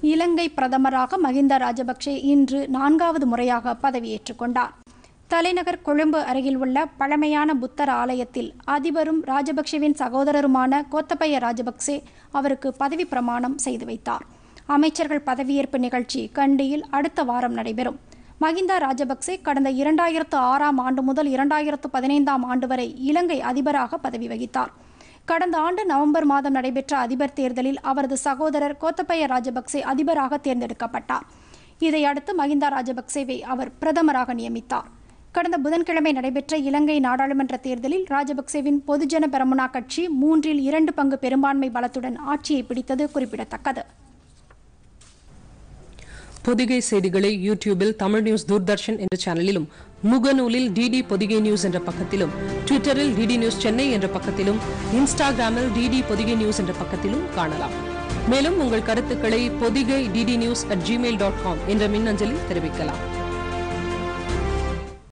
இலங்கை பிரதமராக மகிந்த ராஜபக்சே இன்று நான்காவது முறையாக பதவியேற்றுக் கொண்டார் தலைநகர் கொழும்பு அருகில் உள்ள பழமையான புத்தர் ஆலயத்தில் அதிபரும் ராஜபக்சேவின் சகோதரருமான கோத்தபய ராஜபக்சே அவருக்கு பதவி பிரமாணம் செய்து வைத்தார் அமைச்சர்கள் பதவியேற்பு நிகழ்ச்சி கண்டியில் அடுத்த வாரம் நடைபெறும் மகிந்தா ராஜபக்சே கடந்த இரண்டாயிரத்து ஆறாம் ஆண்டு முதல் இரண்டாயிரத்து பதினைந்தாம் ஆண்டு வரை இலங்கை அதிபராக பதவி வகித்தார் கடந்த ஆண்டு நவம்பர் மாதம் நடைபெற்ற அதிபர் தேர்தலில் அவரது சகோதரர் கோத்தபய ராஜபக்சே அதிபராக தேர்ந்தெடுக்கப்பட்டார் இதையடுத்து மகிந்தா ராஜபக்சேவை அவர் பிரதமராக நியமித்தார் கடந்த புதன்கிழமை நடைபெற்ற இலங்கை நாடாளுமன்ற தேர்தலில் ராஜபக்சேவின் பொதுஜன பெரமுனா கட்சி மூன்றில் இரண்டு பங்கு பெரும்பான்மை பலத்துடன் ஆட்சியை பிடித்தது குறிப்பிடத்தக்கது பொதிகை செய்திகளை யூடியூபில் தமிழ் நியூஸ் தூர்தர்ஷன் என்ற சேனலிலும் முகநூலில் டிடி பொதிகை நியூஸ் என்ற பக்கத்திலும் ட்விட்டரில் டிடி நியூஸ் சென்னை என்ற பக்கத்திலும் இன்ஸ்டாகிராமில் டிடி பொதிகை நியூஸ் என்ற பக்கத்திலும் காணலாம் மேலும் உங்கள் கருத்துக்களை Podhigai DD news at Gmail dot com என்ற மின்னஞ்சலில் தெரிவிக்கலாம்